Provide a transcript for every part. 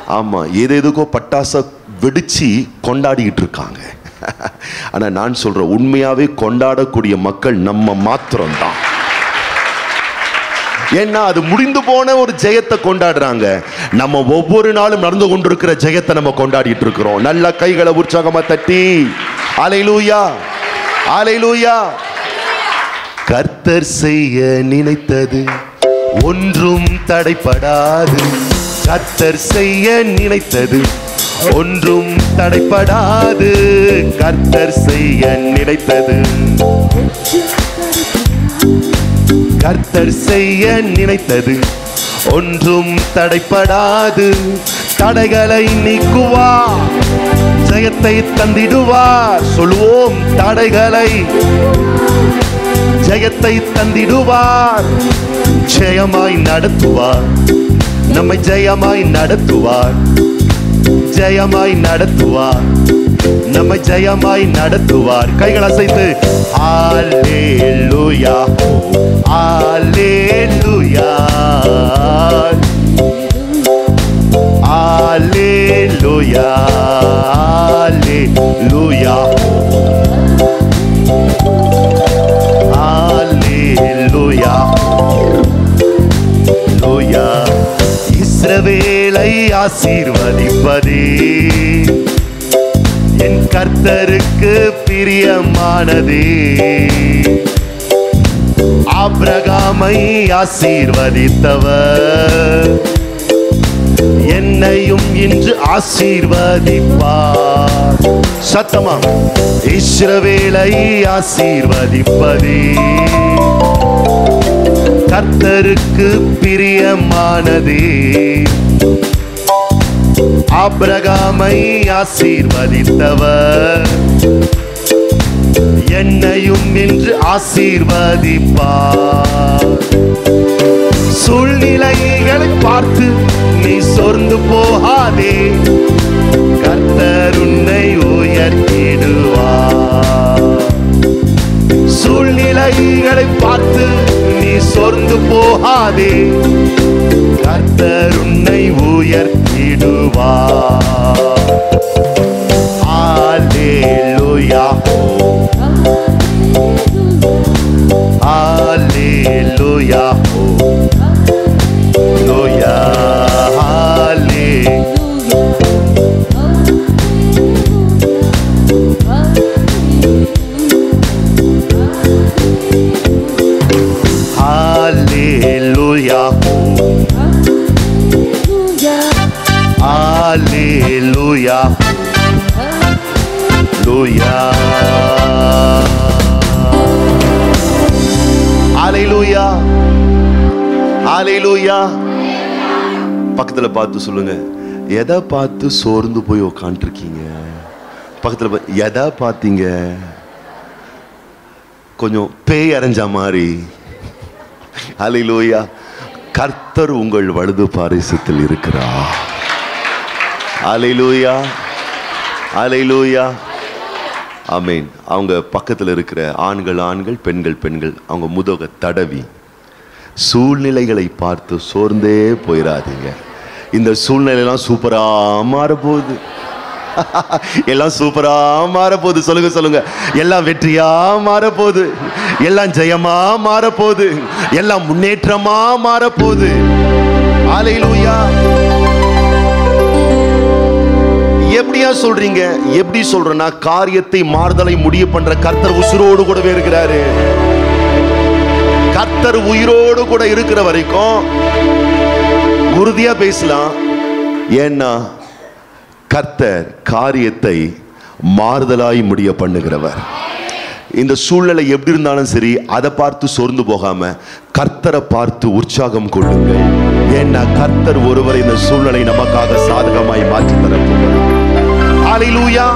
ஆமா ஏதேதுக்கோ பட்டாச வெடிச்சு கொண்டாடிக்கிட்டு இருக்காங்க ஆனா நான் சொல்றேன் உண்மையாவே கொண்டாடக்கூடிய மக்கள் நம்ம மாத்திரம்தான் ஏன்னா அது முடிந்து போன ஒரு ஜெயத்தை கொண்டாடுறாங்க நம்ம ஒவ்வொரு நாளும் நடந்து கொண்டிருக்கிற ஜெயத்தை நம்ம கொண்டாடிட்டு இருக்கிறோம் நல்ல கைகளை உற்சாகமா தட்டி அலையிலூயா அலையிலூயா கர்த்தர் செய்ய நினைத்தது ஒன்றும் தடைப்படாது கர்த்தர் செய்ய நினைத்தது ஒன்றும் தடைப்படாது கர்த்தர் செய்ய நினைத்தது கர்த்தர் செய்ய நினைத்தது ஒன்றும் தடைப்படாது தடைகளை நீக்குவார் ஜெயத்தை தந்திடுவார் சொல்லுவோம் தடைகளை ஜெயத்தை தந்திடுவார் ஜெயமாய் நடத்துவார் நம்மை ஜெயமாய் நடத்துவார் ஜெயமாய் நடத்துவார் நம்மை ஜெயமாய் நடத்துவார் கைகள் அசைத்து ஆலேலுயா ஆலேலுயா ஆலேலுயா ஆலேலுயா ஆலேலுயா லூயா இஸ்ரவேலை ஆசீர்வதிப்பதே என் கர்த்தருக்கு பிரியமானதே ஆபிரகாமை ஆசீர்வதித்தவர் என்னையும் இன்று ஆசீர்வதிப்பார் சத்தமா இஸ்ரவேலை ஆசீர்வதிப்பதே கர்த்தருக்கு பிரியமானதே ஆபிரகாமை ஆசீர்வதித்தவர் என்னையும் இன்று ஆசீர்வதிப்பார் சூழ்நிலைகளை பார்த்து நீ சோர்ந்து போகாதே கர்த்தர் உன்னை உயர்த்திடுவார் சூழ்நிலைகளை பார்த்து நீ சோர்ந்து போகாதே கர்த்தர் உன்னை உயர்த்திடுவார் Hallelujah. Hallelujah. Hallelujah. Hallelujah. Hallelujah. Hallelujah. Hallelujah. Hallelujah. Hallelujah. பக்கத்துல பார்த்து சொல்லுங்க எதை பார்த்து சோர்ந்து போய் உக்காந்துருக்கீங்க பக்கத்துல பா- எதை பார்த்தீங்க கொஞ்சம் பேய் அரைஞ்ச மாதிரி ஹalleluya கர்த்தர் உங்கள் வலது பாரிசத்தில் இருக்கிறார் ஹalleluya ஹalleluya ஆமென் அவங்க பக்கத்தில் இருக்கிற ஆண்கள் ஆண்கள் பெண்கள் பெண்கள் அவங்க முதுக தடவி சூழ்நிலைகளை பார்த்து சோர்ந்தே போயிடாதீங்க இந்த சூழ்நிலையெல்லாம் சூப்பரா மாறப்போகுது எல்லாம் சூப்பரா மாறப்போகுது சொல்லுங்க சொல்லுங்க எல்லாம் வெற்றியா மாறப்போகுது எல்லாம் ஜெயமா மாறப்போகுது எல்லாம் முன்னேற்றமா மாறப்போகுது ஆலையிலூயா எப்படியா சொல்றீங்க எப்படி சொல்றேன்னா காரியத்தை மாறுதலை முடிய பண்ற கர்த்தர் உசுரோடு கூடவே இருக்கிறாரு கர்த்தர் உயிரோடு கூட இருக்கிற வரைக்கும் உறுதியா பேசலாம் ஏன்னா கர்த்தர் காரியத்தை மாறுதலாய் முடிய பண்ணுகிறவர் இந்த சூழ்நிலை எப்படி இருந்தாலும் சரி அதை பார்த்து சோர்ந்து போகாம கர்த்தரை பார்த்து உற்சாகம் கொள்ளுங்கள் ஏன்னா கர்த்தர் ஒருவர் இந்த சூழ்நிலை நமக்காக சாதகமாய் மாற்றி தரப்போகிறார் ஹalleluya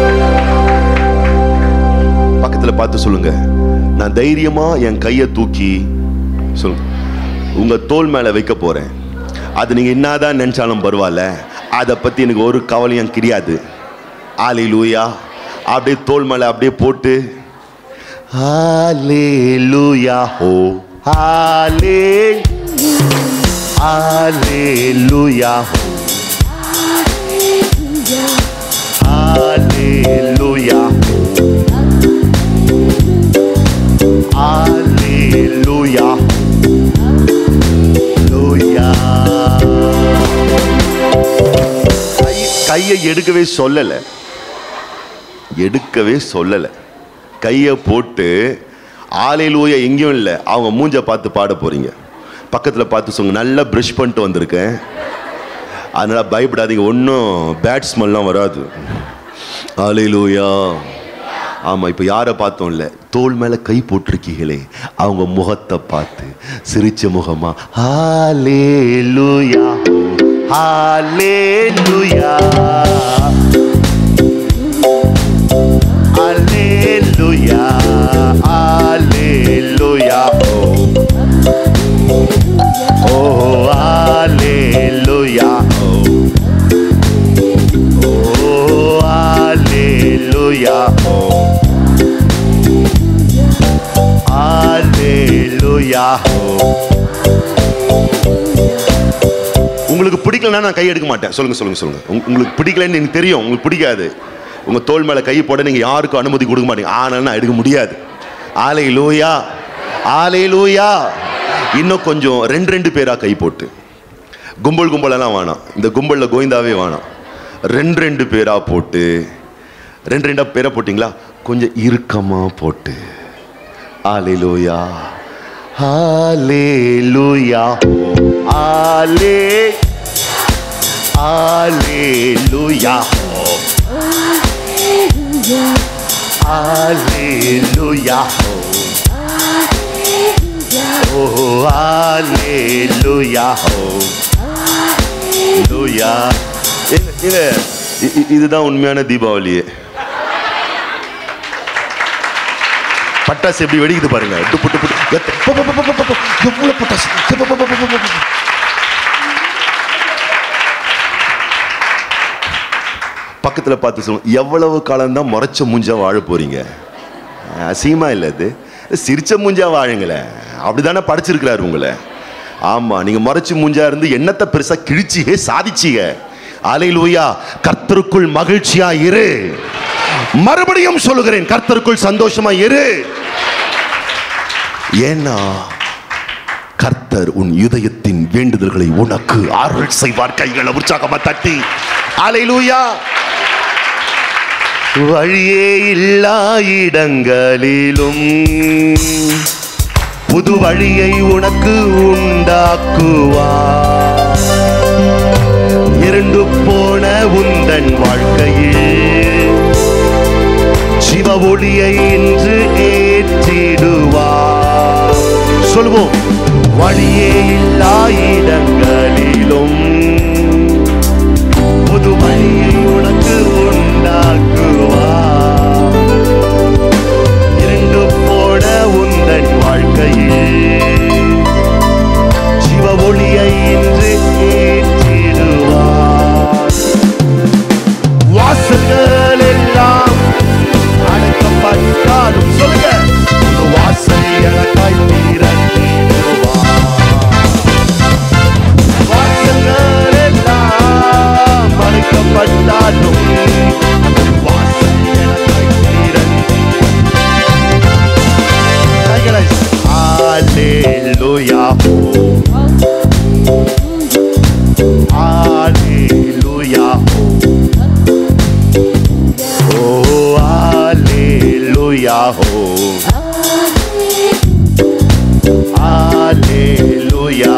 பக்கத்துல பார்த்து சொல்லுங்க நான் தைரியமா என் கையை தூக்கி சொல்லுங்க உங்க தோல் மேல வைக்க போறேன் அது நீங்க என்னதான் நினைச்சாலும் பரவாயில்ல அதை பத்தி எனக்கு ஒரு கவலையும் கிடையாது ஆலிலூயா அப்படியே தோல் மேல அப்படியே போட்டு ஹalleluya ஹோ ஹalலே ஹalleluya Hallelujah. Hallelujah. Hallelujah. கை- கையை எடுக்கவே சொல்லல எடுக்கவே சொல்லல கையை போட்டு ஆலையிலூய எங்கேயும் இல்லை அவங்க மூஞ்ச பார்த்து பாட போறீங்க பக்கத்துல பார்த்து சொல்லுங்க நல்லா ப்ரஷ் பண்ணிட்டு வந்திருக்கேன் அதனால பயப்படாதீங்க ஒன்றும் பேட் ஸ்மெல்லாம் வராது ஆலையிலூயா ஆமா இப்போ யாரை பார்த்தோம் இல்ல தோல் மேல கை போட்டிருக்கீங்களே அவங்க முகத்தை பார்த்து சிரிச்ச முகமா ஹalleluya ஹalleluya ஹalleluya ஹalleluya ஓ ஹalleluya ஓ ஹalleluya ஹalleluya உங்களுக்கு பிடிக்கலன்னா நான் கை எடுக்க மாட்டேன் சொல்லுங்க சொல்லுங்க சொல்லுங்க உங்க- உங்களுக்கு பிடிக்கலன்னு எனக்கு தெரியும் உங்களுக்கு பிடிக்காது உங்க தோள் மேல கை போட நீங்க யாருக்கும் அனுமதி கொடுக்க மாட்டீங்க ஆனால் நான் எடுக்க முடியாது ஆலை லூயா ஆலை லூயா இன்னும் கொஞ்சம் ரெண்டு ரெண்டு பேரா கை போட்டு கும்பல் கும்பலெல்லாம் வேணாம் இந்த கும்பலில் கோவிந்தாவே வேணாம் ரெண்டு ரெண்டு பேரா போட்டு ரெண்டு ரெண்டா பேரா போட்டிங்களா கொஞ்சம் இறுக்கமா போட்டு ஆலேலூயா ஆலேலூயா ஆலே ஆலேலூயா ஆலேலூயா ஓ ஆலேலூயா லூயா ஏங்க ஏங்க இ- இ- இதுதான் உண்மையான தீபாவளியே பட்டாசு எப்படி வெடிக்குது பாருங்க டுப்பு டுப்பு டுப்பு. எத்த- போ, போ, போ, போ, போ, போ. எவ்வளவு பட்டாசு போ, போ, போ, போ, போ, போ, போ. பக்கத்துல பார்த்து சொல்லுங்க எவ்வளவு காலம் தான் முறைச்ச மூஞ்சா வாழ போறீங்க அசிங்கமா இல்லை அது சிரிச்ச மூஞ்சா வாழுங்களேன் அப்படிதானே படைச்சிருக்கிறாரு உங்களை ஆமா நீங்க முறைச்சு மூஞ்சா இருந்து என்னத்தை பெருசா கிழிச்சியே சாதிச்சீங்க அலையிலூயா கர்த்தருக்குள் மகிழ்ச்சியா இரு மறுபடியும் சொல்லுகிறேன் கர்த்தருக்குள் சந்தோஷமா இரு ஏன்னா கர்த்தர் உன் இதயத்தின் வேண்டுதல்களை உனக்கு அருள் செய்வார் கைகளை உற்சாகமா தட்டி அலையிலூயா வழியே இல்லா இடங்களிலும் புது வழியை உனக்கு உண்டாக்குவார் இருண்டு போன உந்தன் வாழ்க்கையில் சிவ ஒளியை இன்று ஏற்றிடுவார் சொல்லுவோம் வழியே இல்லா இடங்களிலும் புது வழியை உனக்கு உண்டாக்குவார் இருண்டு போன உந்தன் வாழ்க்கையில் சிவ ஒளியை இன்று ஏற்றிடுவார் வாசல்கள் எல்லாம் அடைக்கப்பட்டாலும் சொல்லுங்க ஒரு வாசல் எனக்காய் திறந்திடுவார் வாசல்கள் எல்லாம் அடைக்கப்பட்டாலும் வாசல் எனக்காய் திறந்திடுவார். கைகளை Hallelujah. Hallelujah. Oh, hallelujah. Oh, hallelujah.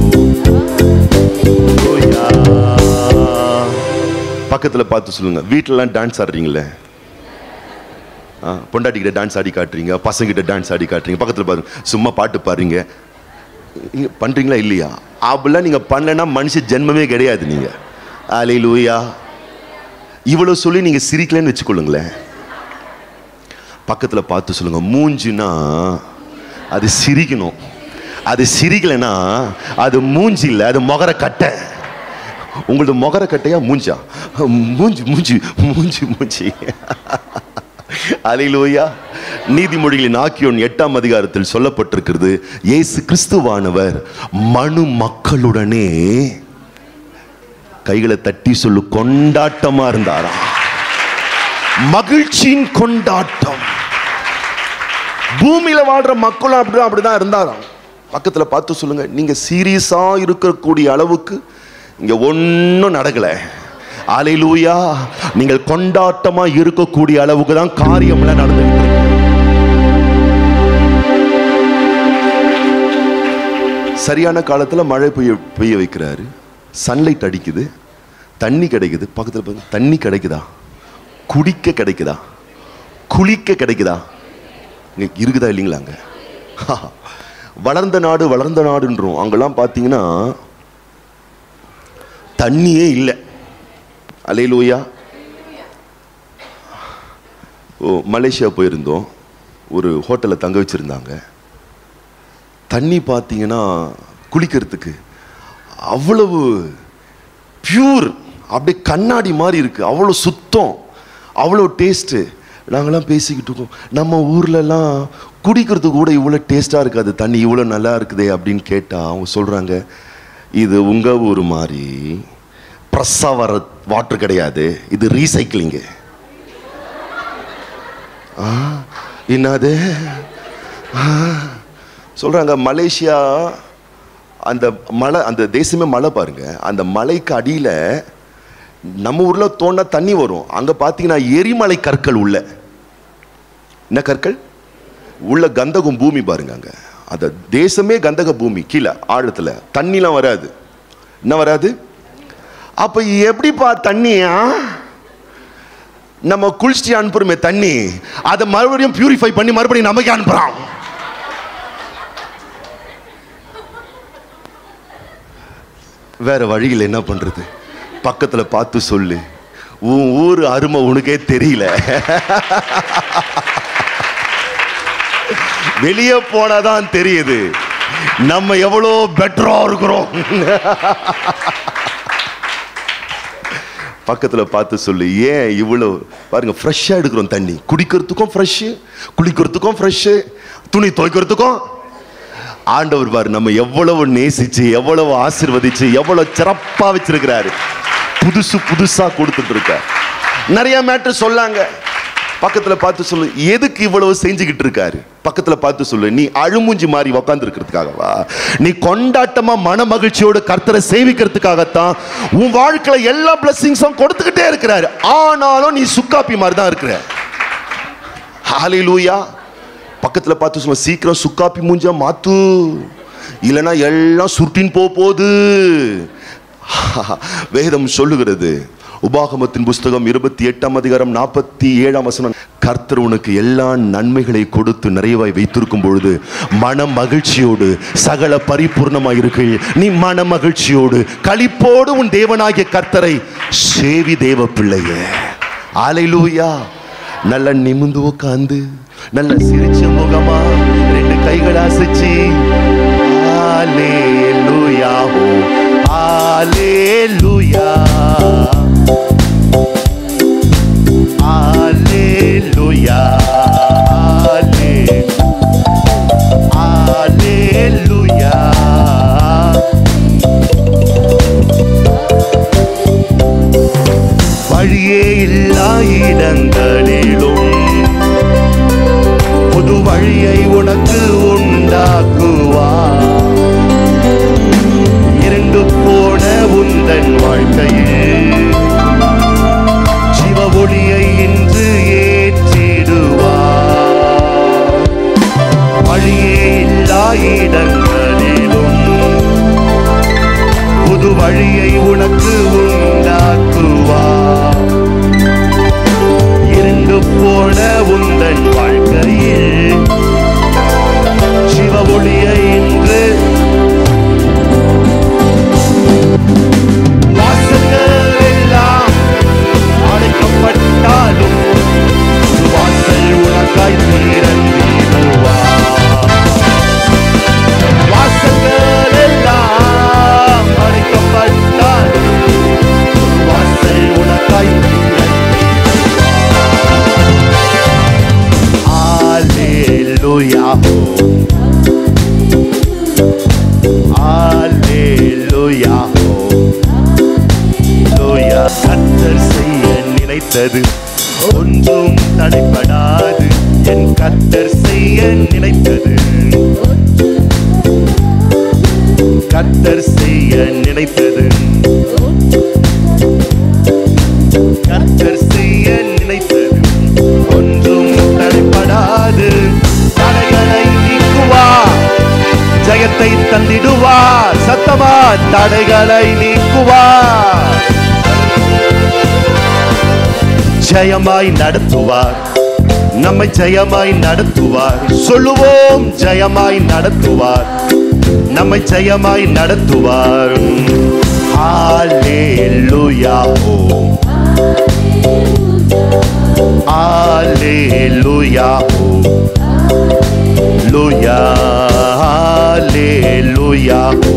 Hallelujah. பக்கத்துல பார்த்து சொல்லுங்க வீட்டிலலாம் டான்ஸ் ஆடுறீங்களே ஆ, பொண்டாட்டிக்கிட்ட டான்ஸ் ஆடி காட்டுறீங்க பசங்கிட்ட டான்ஸ் ஆடி காட்டுறீங்க பக்கத்தில் பாருங்க சும்மா பாட்டு பாடுறீங்க நீங்க பண்றீங்களா இல்லையா அப்படிலாம் நீங்க பண்ணலன்னா மனுஷ ஜென்மமே கிடையாது நீங்க ஆலை லூயா இவ்வளவு சொல்லி நீங்க சிரிக்கலன்னு வச்சுக்கொள்ளுங்களேன் பக்கத்துல பார்த்து சொல்லுங்க மூஞ்சினா அது சிரிக்கணும் அது சிரிக்கலைன்னா அது மூஞ்சி இல்லை அது முகர கட்டை உங்களது முகர கட்டையா மூஞ்சா மூஞ்சி மூஞ்சி மூஞ்சி மூஞ்சி அலையிலோயா நீதிமொழிகளின் ஆக்கியோன் எட்டாம் அதிகாரத்தில் சொல்லப்பட்டிருக்கிறது இயேசு கிறிஸ்துவானவர் மனு மக்களுடனே கைகளை தட்டி சொல்லு கொண்டாட்டமா இருந்தாராம் மகிழ்ச்சியின் கொண்டாட்டம் பூமியில வாழ்ற மக்களும் அப்படிதான் அப்படிதான் இருந்தாராம் பக்கத்துல பார்த்து சொல்லுங்க நீங்க சீரியஸா இருக்கக்கூடிய அளவுக்கு இங்க ஒன்றும் நடக்கல அலையிலூயா நீங்கள் கொண்டாட்டமா இருக்கக்கூடிய அளவுக்கு தான் காரியம்லாம் நடந்துகிட்டு இருக்கு சரியான காலத்துல மழை பெய்ய பெய்ய வைக்கிறாரு சன்லைட் அடிக்குது தண்ணி கிடைக்குது பக்கத்துல பாருங்க தண்ணி கிடைக்குதா குடிக்க கிடைக்குதா குளிக்க கிடைக்குதா இங்க இருக்குதா இல்லைங்களா அங்க வளர்ந்த நாடு வளர்ந்த நாடுன்றோம் அங்கெல்லாம் பார்த்தீங்கன்னா தண்ணியே இல்லை அலையிலூயா ஓ மலேசியா போயிருந்தோம் ஒரு ஹோட்டலில் தங்க வச்சுருந்தாங்க தண்ணி பார்த்தீங்கன்னா குளிக்கிறதுக்கு அவ்வளவு பியூர் அப்படியே கண்ணாடி மாதிரி இருக்கு அவ்வளோ சுத்தம் அவ்வளோ டேஸ்ட்டு நாங்களாம் பேசிக்கிட்டு இருக்கோம் நம்ம ஊர்லலாம் குடிக்கிறதுக்கு கூட இவ்வளோ டேஸ்ட்டாக இருக்காது தண்ணி இவ்வளோ நல்லா இருக்குதே அப்படின்னு கேட்டால் அவங்க சொல்கிறாங்க இது உங்கள் ஊர் மாதிரி ப்ரெஸ்ஸாக வர வாட்டர் கிடையாது இது ரீசைக்கிளிங்கு ஆ என்னது சொல்கிறாங்க மலேசியா அந்த மலை அந்த தேசமே மலை பாருங்க அந்த மலைக்கு அடியில் நம்ம ஊரில் தோண்டா தண்ணி வரும் அங்கே பார்த்தீங்கன்னா எரிமலை கற்கள் உள்ள என்ன கற்கள் உள்ள கந்தகம் பூமி பாருங்க அங்கே அந்த தேசமே கந்தக பூமி கீழே ஆழத்தில் தண்ணிலாம் வராது என்ன வராது அப்போ எப்படிப்பா தண்ணியா நம்ம குளிச்சுட்டு அனுப்புறோமே தண்ணி அதை மறுபடியும் பியூரிஃபை பண்ணி மறுபடியும் நமக்கு அனுப்புறான் வேற வழியில் என்ன பண்றது பக்கத்துல பார்த்து சொல்லு உன் ஊர் அருமை உனக்கே தெரியல வெளியே போனாதான் தெரியுது நம்ம எவ்வளோ பெட்டரா இருக்கிறோம் பக்கத்துல பார்த்து சொல்லு ஏன் இவ்வளோ பாருங்க ஃப்ரெஷ்ஷாக எடுக்கிறோம் தண்ணி குடிக்கிறதுக்கும் ஃப்ரெஷ்ஷு குளிக்கிறதுக்கும் ஃப்ரெஷ்ஷு துணி துவைக்கிறதுக்கும் ஆண்டவர் பாரு நம்ம எவ்வளவு நேசிச்சு எவ்வளவு ஆசீர்வதிச்சு எவ்வளவு சிறப்பா வச்சிருக்கிறாரு புதுசு புதுசா கொடுத்துட்டு இருக்க நிறைய மேட்டர் சொல்லாங்க பக்கத்துல பார்த்து சொல்லு எதுக்கு இவ்வளவு செஞ்சுக்கிட்டு இருக்காரு பக்கத்துல பார்த்து சொல்லு நீ அழுமூஞ்சி மாதிரி உக்காந்து இருக்கிறதுக்காகவா நீ கொண்டாட்டமா மன மகிழ்ச்சியோடு கர்த்தரை சேவிக்கிறதுக்காகத்தான் உன் வாழ்க்கையில எல்லா பிளஸ்ஸிங்ஸும் கொடுத்துக்கிட்டே இருக்கிறாரு ஆனாலும் நீ சுக்காப்பி மாதிரி தான் இருக்கிற ஹalleluya பக்கத்துல பார்த்து சொல்ல சீக்கிரம் சுக்காப்பி மூஞ்ச மாத்து இல்லைன்னா எல்லாம் சுருட்டின் போக போகுது வேதம் சொல்லுகிறது உபாகமத்தின் புஸ்தகம் இருபத்தி எட்டாம் அதிகாரம் நாற்பத்தி ஏழாம் வசனம் கர்த்தர் உனக்கு எல்லா நன்மைகளை கொடுத்து நிறைவாய் வைத்திருக்கும் பொழுது மன மகிழ்ச்சியோடு சகல பரிபூர்ணமாய் இருக்கு நீ மன மகிழ்ச்சியோடு களிப்போடு உன் தேவனாகிய கர்த்தரை சேவி தேவ பிள்ளையே ஆலையிலூயா நல்ல நிமிந்து உட்காந்து நல்ல சிரிச்ச முகமா ரெண்டு கைகளை அசைச்சு ஆலேலூயா ஓ ஆலேலூயா ஆலேலூயா ஆலே ஆலேலூயா வழியே இல்லா இடங்களிலும் புது வழியை உனக்கு உண்டாக்குவார் இருண்டு போன உந்தன் வாழ்க்கையில் சிவ ஒளியை இன்று ஏற்றிடுவார் வழியே இல்லா இடங்களிலும் புது வழியை உனக்கு உண்டாக்குவார் இருண்டு போன உந்தன் வாழ்க்கையில் சிவ ஒளியை இன்று வாசல்கள் எல்லாம் அடைக்கப்பட்டாலும் புது வாசல் உனக்காய் திறந்திடுவார் வாசல்கள் எல்லாம் அடைக்கப்பட்டாலும் புது வாசல் உனக்காய் Hallelujah. Hallelujah. கர்த்தர் செய்ய நினைத்தது ஒன்று தடைப்படாது என் கர்த்தர் செய்ய நினைத்தது கர்த்தர் செய்ய நினைத்தது கர்த்தர் செய்ய நினைத்தது ஒன்றும் தடைப்படாது தடைகளை நீக்குவார் ஜெயத்தை தந்திடுவார் சத்தமா தடைகளை நீக்குவார் ஜெயமாய் நடத்துவார் நம்மை ஜெயமாய் நடத்துவார் சொல்லுவோம் ஜெயமாய் நடத்துவார் நம்மை ஜெயமாய் நடத்துவார் ஹalleluya ஓ ஹalleluya ஓ லூயா ஹalleluya ஓ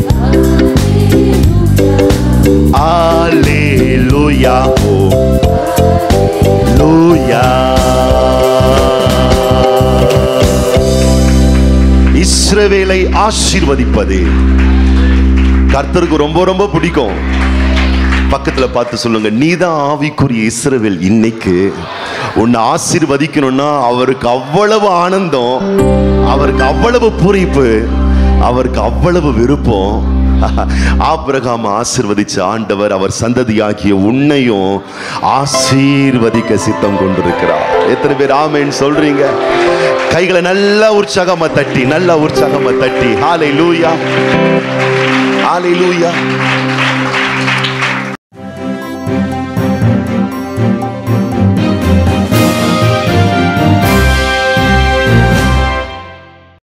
ஹalleluya ஓ லூயா இஸ்ரவேலை ஆசீர்வதிப்பது கர்த்தருக்கு ரொம்ப ரொம்ப பிடிக்கும் பக்கத்துல பார்த்து சொல்லுங்க நீதான் ஆவிக்குரிய இஸ்ரவேல் இன்னைக்கு உன்னை ஆசீர்வதிக்கணும்னா அவருக்கு அவ்வளவு ஆனந்தம் அவருக்கு அவ்வளவு பூரிப்பு அவருக்கு அவ்வளவு விருப்பம் ஆபிரகாம் ஆசீர்வதிச்ச ஆண்டவர் அவர் சந்ததியாகிய உன்னையும் ஆசீர்வதிக்க சித்தம் கொண்டிருக்கிறார் எத்தனை பேர் ஆமேன்னு சொல்றீங்க கைகளை நல்லா உற்சாகமா தட்டி நல்லா உற்சாகமா தட்டி ஹாலை லூயா ஹாலை லூயா